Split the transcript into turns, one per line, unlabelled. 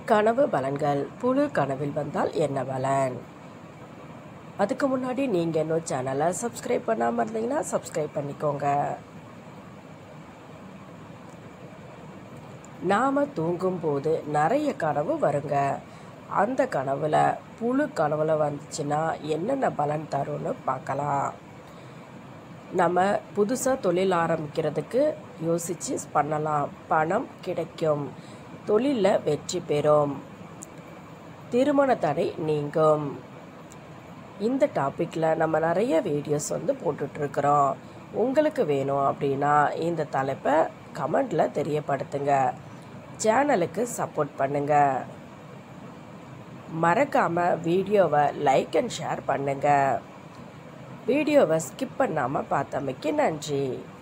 கனவு பலன்கள் புழு கனவில் வந்தால் என்ன பலன் அதுக்கு முன்னாடி நீங்கள் இன்னும் சேனலை சப்ஸ்கிரைப் பண்ணாமல் இருந்தீங்கன்னா சப்ஸ்கிரைப் பண்ணிக்கோங்க நாம் தூங்கும்போது நிறைய கனவு வருங்க அந்த கனவில் புழு கனவுல வந்துச்சுன்னா என்னென்ன பலன் தரும்னு பார்க்கலாம் நம்ம புதுசாக தொழில் ஆரம்பிக்கிறதுக்கு யோசித்து பண்ணலாம் பணம் கிடைக்கும் தொழிலில் வெற்றி பெறும் திருமண தடை நீங்கும் இந்த டாப்பிக்கில் நம்ம நிறைய வீடியோஸ் வந்து போட்டுட்ருக்குறோம் உங்களுக்கு வேணும் அப்படின்னா இந்த தலைப்பை கமெண்டில் தெரியப்படுத்துங்க சேனலுக்கு சப்போர்ட் பண்ணுங்கள் மறக்காமல் வீடியோவை லைக் அண்ட் ஷேர் பண்ணுங்கள் வீடியோவை ஸ்கிப் பண்ணாமல் பார்த்தமைக்கு நன்றி